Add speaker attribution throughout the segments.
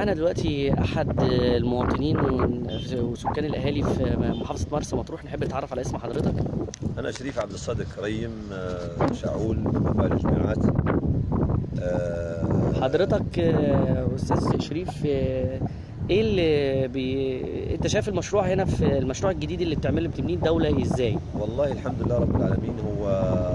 Speaker 1: معانا دلوقتي احد المواطنين وسكان الاهالي في محافظه مرسى مطروح نحب نتعرف على اسم حضرتك
Speaker 2: أنا شريف عبد الصادق كريم آه، شعول وفاء الجامعات آه،
Speaker 1: حضرتك آه، استاذ شريف آه، ايه اللي بي... انت شايف المشروع هنا في المشروع الجديد اللي بتعمله بتبنيه الدوله ازاي
Speaker 2: والله الحمد لله رب العالمين هو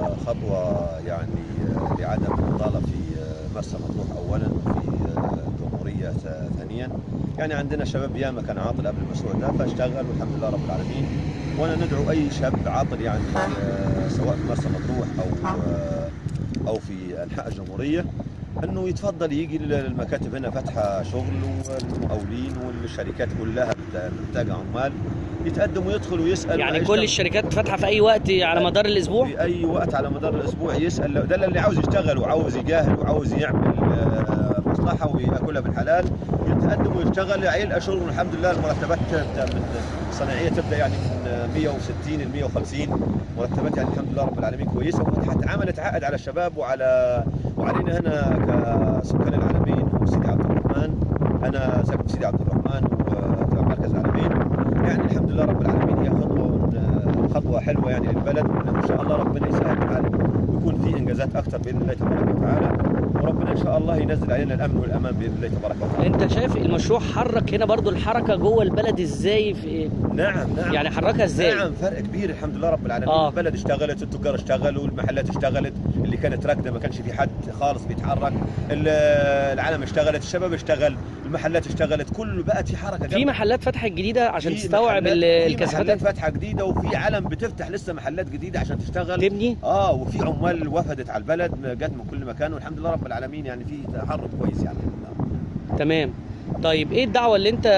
Speaker 2: خطوة يعني آه، لعدم البطالة في آه، مرسى مطروح أولا وفي آه، الجمهورية ث- ثانيا يعني عندنا شباب ياما كان عاطل قبل المشروع ده فاشتغل والحمد لله رب العالمين وأنا ندعو أي شاب عاطل يعني آه، سواء في مرسى مطروح أو آه، أو في أنحاء الجمهورية انه يتفضل يجي المكاتب هنا فاتحه شغل والمقاولين والشركات كلها بت- محتاجه عمال يتقدم ويدخل ويسال
Speaker 1: يعني
Speaker 2: وهيشتغل.
Speaker 1: كل الشركات فاتحه في اي وقت على مدار الاسبوع
Speaker 2: في اي وقت على مدار الاسبوع يسال ده اللي عاوز يشتغل وعاوز يجاهد وعاوز يعمل آه، مصلحه وياكلها بالحلال يتقدم ويشتغل يلقى شغل والحمد لله المرتبات تبدا من الصناعيه تبدا يعني من 160 ل 150 مرتبات يعني الحمد لله رب العالمين كويسه وفتحت عملت عائد على الشباب وعلى وعلينا هنا كسكان العالمين وسيدي عبد الرحمن انا ساكن في سيدي عبد الرحمن وتبع مركز العالمين يعني الحمد لله رب العالمين هي خطوه خطوه حلوه يعني للبلد وان شاء الله ربنا يسهل الحال ويكون في انجازات اكثر باذن الله تبارك وتعالى وربنا ان شاء الله ينزل علينا الامن والامان باذن الله تبارك وتعالى
Speaker 1: انت شايف المشروع حرك هنا برضو الحركه جوه البلد ازاي في
Speaker 2: نعم نعم
Speaker 1: يعني حركها ازاي
Speaker 2: نعم فرق كبير الحمد لله رب العالمين
Speaker 1: آه.
Speaker 2: آه. البلد اشتغلت التجار اشتغلوا المحلات اشتغلت اللي كانت راكده ما كانش في حد خالص بيتحرك ال- العالم اشتغلت الشباب اشتغل المحلات اشتغلت كل بقت في حركه
Speaker 1: في
Speaker 2: جامدة.
Speaker 1: محلات فتحت جديده عشان
Speaker 2: في
Speaker 1: تستوعب
Speaker 2: محلات-
Speaker 1: ال-
Speaker 2: في محلات
Speaker 1: الكثافات
Speaker 2: فاتحه جديده وفي علم بتفتح لسه محلات جديده عشان تشتغل
Speaker 1: تبني
Speaker 2: اه وفي عمال وفدت على البلد جت من كل مكان والحمد لله رب العالمين يعني في تحرك كويس يعني
Speaker 1: تمام طيب ايه الدعوه اللي انت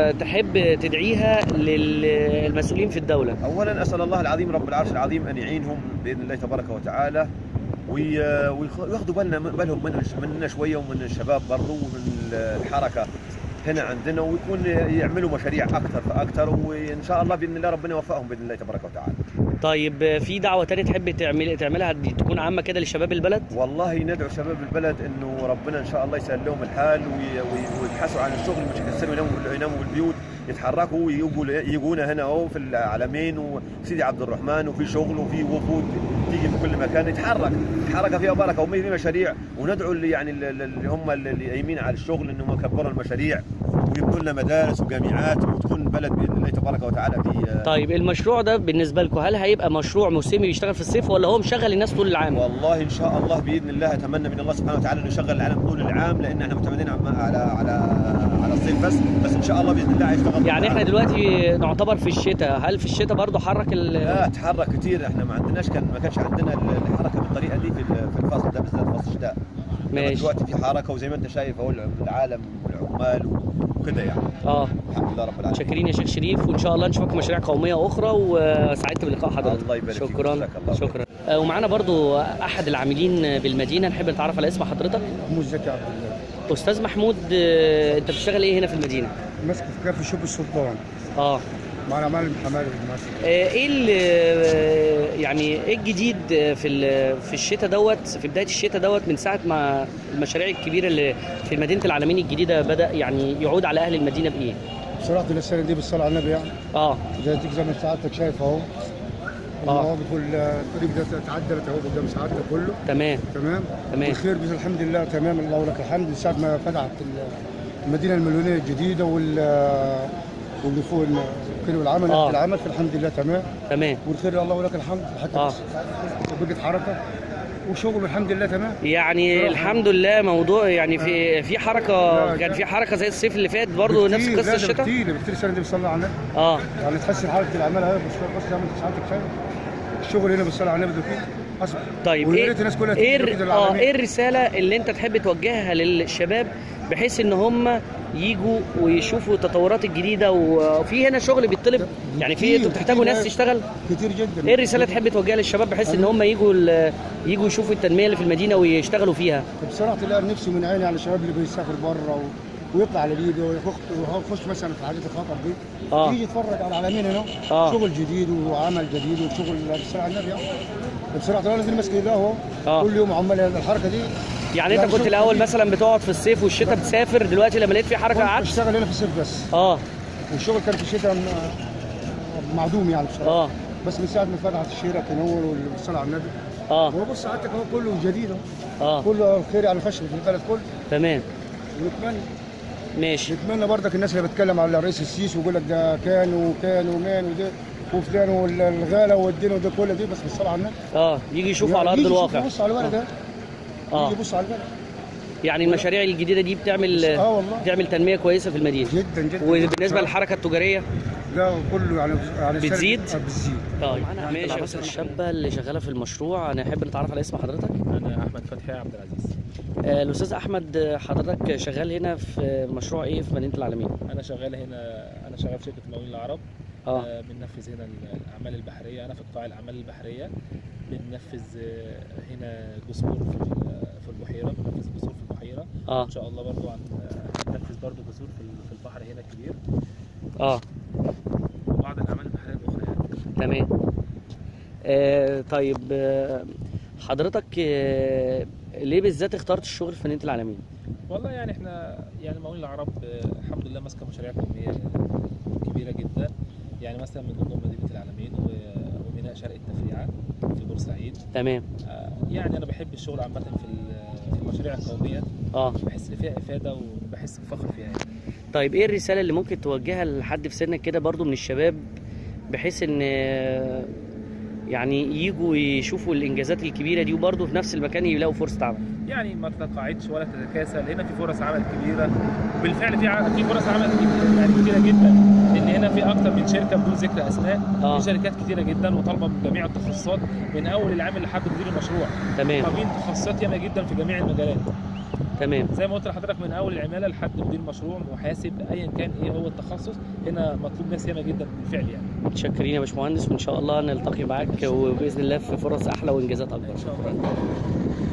Speaker 1: تحب تدعيها للمسؤولين في الدوله
Speaker 2: اولا اسال الله العظيم رب العرش العظيم ان يعينهم باذن الله تبارك وتعالى وي- ويخ- وياخذوا بالنا بالهم من مننا شويه ومن الشباب برضو ومن الحركه هنا عندنا ويكون يعملوا مشاريع اكثر فاكثر وان شاء الله باذن الله ربنا يوفقهم باذن الله تبارك وتعالى.
Speaker 1: طيب في دعوه تانية تحب تعمل تعملها دي تكون عامه كده لشباب البلد
Speaker 2: والله ندعو شباب البلد انه ربنا ان شاء الله يسهل لهم الحال وي- وي- ويبحثوا عن الشغل مش يكسروا يناموا يناموا بالبيوت يتحركوا ويجوا يجونا هنا اهو في العالمين وسيدي عبد الرحمن وفي شغل وفي وفود تيجي في كل مكان يتحرك الحركه فيها بركه وما في مشاريع وندعو اللي يعني اللي اللي هم اللي قايمين على الشغل انهم يكبروا المشاريع ويبنوا لنا مدارس وجامعات وتكون البلد باذن الله تبارك وتعالى في
Speaker 1: طيب المشروع ده بالنسبه لكم هل هيبقى مشروع موسمي بيشتغل في الصيف ولا هو مشغل الناس طول العام
Speaker 2: والله ان شاء الله باذن الله اتمنى من الله سبحانه وتعالى انه يشغل العالم طول العام لان احنا معتمدين على على على, على الصيف بس بس ان شاء الله باذن الله هيشتغل طول
Speaker 1: يعني احنا
Speaker 2: العام.
Speaker 1: دلوقتي نعتبر في الشتاء هل في الشتاء برضه حرك ال...
Speaker 2: لا تحرك كثير احنا ما عندناش كان ما كانش عندنا الحركه بالطريقه دي في ال- في الفصل ده بالذات فصل الشتاء إنما
Speaker 1: ماشي.
Speaker 2: دلوقتي في حركه وزي ما انت شايف اهو العالم والعمال وكده يعني
Speaker 1: اه
Speaker 2: الحمد لله رب العالمين
Speaker 1: شاكرين يا شيخ شريف وان شاء الله نشوفك في مشاريع قوميه اخرى وسعدت بلقاء حضرتك
Speaker 2: الله يبارك فيك.
Speaker 1: شكرا
Speaker 2: جزاك الله خير.
Speaker 1: شكرا آه، ومعانا برضو احد العاملين بالمدينه نحب نتعرف على اسم حضرتك
Speaker 3: محمود زكي عبد الله
Speaker 1: استاذ محمود آه، انت بتشتغل ايه هنا في المدينه
Speaker 3: ماسك في كافي شوب السلطان
Speaker 1: اه
Speaker 3: معنا معلم حماده بالمصر
Speaker 1: آه، ايه ال- يعني ايه الجديد في ال- في الشتاء دوت في بدايه الشتاء دوت من ساعه ما المشاريع الكبيره اللي في مدينه العالمين الجديده بدا يعني يعود على اهل المدينه بايه؟
Speaker 3: بصراحه السنه دي بالصلاه على النبي يعني
Speaker 1: اه
Speaker 3: زي تيجي زي ما سعادتك شايف اهو
Speaker 1: آه.
Speaker 3: المواقف والطريق ده تعدلت اهو قدام سعادتك كله
Speaker 1: تمام
Speaker 3: تمام
Speaker 1: تمام.
Speaker 3: والخير بس الحمد لله تمام الله لك الحمد من ساعه ما فتحت المدينه المليونيه الجديده وال واللي فوق كده والعمل
Speaker 1: آه.
Speaker 3: العمل في الحمد لله تمام
Speaker 1: تمام
Speaker 3: والخير الله لك الحمد حتى
Speaker 1: آه.
Speaker 3: بس بقت حركه وشغل الحمد لله تمام
Speaker 1: يعني
Speaker 3: بصراحة.
Speaker 1: الحمد لله موضوع يعني في في حركه
Speaker 3: لا،
Speaker 1: كان
Speaker 3: لا.
Speaker 1: في حركه زي الصيف اللي فات برضه نفس
Speaker 3: بكتير،
Speaker 1: قصه
Speaker 3: لا، ده
Speaker 1: الشتاء
Speaker 3: بكتير بكتير السنه دي بالصلاه على النبي
Speaker 1: اه
Speaker 3: يعني تحسن حاله الاعمال اهي بس بس زي ما انت سعادتك شايف الشغل هنا بالصلاه على النبي ده فيه حصل
Speaker 1: طيب
Speaker 3: ويا
Speaker 1: ايه
Speaker 3: ريت الناس كلها
Speaker 1: ايه
Speaker 3: تيجي
Speaker 1: الر-
Speaker 3: كده
Speaker 1: اه
Speaker 3: العالمين.
Speaker 1: ايه الرساله اللي انت تحب توجهها للشباب بحيث ان هم يجوا ويشوفوا التطورات الجديده وفي هنا شغل بيطلب يعني في
Speaker 3: كتير،
Speaker 1: انتوا بتحتاجوا
Speaker 3: كتير،
Speaker 1: ناس
Speaker 3: آه.
Speaker 1: تشتغل
Speaker 3: كتير جدا
Speaker 1: ايه الرساله اللي تحب توجهها للشباب بحيث ان هم يجوا ال- يجوا يشوفوا التنميه اللي في المدينه ويشتغلوا فيها
Speaker 3: بصراحه لا نفسي من عيني على الشباب اللي بيسافر بره و... ويطلع على ليبيا ويخط- ويخش مثلا في حاجات الخطر دي
Speaker 1: آه.
Speaker 3: يجي يتفرج على العالمين هنا
Speaker 1: آه.
Speaker 3: شغل جديد وعمل جديد وشغل بالصلاه على النبي يعني. بصراحه انا اللي ماسك ده اهو
Speaker 1: آه.
Speaker 3: كل يوم عمال الحركه دي
Speaker 1: يعني انت
Speaker 3: يعني
Speaker 1: كنت
Speaker 3: شوف-
Speaker 1: الاول مثلا بتقعد في الصيف والشتاء بتسافر دلوقتي لما لقيت في حركه
Speaker 3: كنت
Speaker 1: قعدت
Speaker 3: بشتغل هنا في الصيف بس
Speaker 1: اه
Speaker 3: والشغل كان في الشتاء م- معدوم يعني بصراحه
Speaker 1: اه
Speaker 3: بس من ساعه ما فتحت الشيره تنور والصلاه على النبي
Speaker 1: اه
Speaker 3: هو بص ساعتك هو كله جديد اهو
Speaker 1: اه
Speaker 3: كله الخير يعني فشل في البلد كله
Speaker 1: تمام
Speaker 3: ونتمنى
Speaker 1: ماشي
Speaker 3: نتمنى برضك الناس اللي بتتكلم على الرئيس السيسي ويقول لك ده كان وكان ومان وده وفلان والغاله والدين وده كله دي بس بالصلاه على النبي
Speaker 1: اه يجي يشوفوا على ارض
Speaker 3: يجي يشوف
Speaker 1: الواقع
Speaker 3: يبص على الورق ده
Speaker 1: اه
Speaker 3: يجي يبص على الورق
Speaker 1: يعني المشاريع الجديده دي بتعمل
Speaker 3: اه والله
Speaker 1: بتعمل تنميه كويسه في المدينه
Speaker 3: جدا جدا
Speaker 1: وبالنسبه للحركه التجاريه
Speaker 3: ده كله يعني يعني
Speaker 1: بتزيد؟
Speaker 3: آه، بتزيد
Speaker 1: طيب معانا ماشي العناصر الشابه اللي شغاله في المشروع نحب نتعرف على اسم حضرتك
Speaker 4: انا احمد فتحي عبد العزيز
Speaker 1: آه، الاستاذ احمد آه، حضرتك شغال هنا في مشروع ايه في مدينه العالمين
Speaker 4: انا شغال هنا انا شغال في شركه المقاولين العرب
Speaker 1: اه
Speaker 4: آه، بننفذ هنا الاعمال البحريه انا في قطاع الاعمال البحريه بننفذ آه، هنا جسور في ال- في البحيره بننفذ جسور في البحيره
Speaker 1: اه
Speaker 4: ان شاء الله برضو عن هننفذ برضو جسور في ال- في البحر هنا الكبير
Speaker 1: اه
Speaker 4: وبعض الاعمال البحريه الاخرى يعني
Speaker 1: تمام آه طيب آه حضرتك آه ليه بالذات اخترت الشغل في مدينه العالمين
Speaker 4: والله يعني احنا يعني المقاولين العرب آه، الحمد لله ماسكه مشاريع قوميه كبيره جدا يعني مثلا من ضمنهم مدينه العالمين و- وميناء شرق التفريعه في بورسعيد
Speaker 1: تمام
Speaker 4: آه، يعني انا بحب الشغل عامه في ال- في المشاريع القوميه
Speaker 1: اه
Speaker 4: بحس ان فيها افاده وبحس بفخر فيها يعني.
Speaker 1: طيب ايه الرساله اللي ممكن توجهها لحد في سنك كده برضو من الشباب بحيث ان آه، يعني يجوا يشوفوا الانجازات الكبيره دي وبرضو في نفس المكان يلاقوا فرصه عمل
Speaker 4: يعني ما تتقاعدش ولا تتكاسل هنا في فرص عمل كبيره وبالفعل في ع- في فرص عمل كبيرة يعني كتيره جدا لان هنا في اكتر من شركه بدون ذكر اسماء
Speaker 1: اه
Speaker 4: في شركات كتيره جدا وطالبه من جميع التخصصات من اول العامل لحد مدير المشروع
Speaker 1: تمام
Speaker 4: طالبين تخصصات ياما جدا في جميع المجالات
Speaker 1: تمام
Speaker 4: زي ما قلت لحضرتك من اول العماله لحد مدير مشروع محاسب ايا كان ايه هو التخصص هنا مطلوب ناس ياما جدا بالفعل يعني
Speaker 1: متشكرين يا باشمهندس وان شاء الله نلتقي معاك وباذن الله في فرص احلى وانجازات اكبر
Speaker 4: ان شاء الله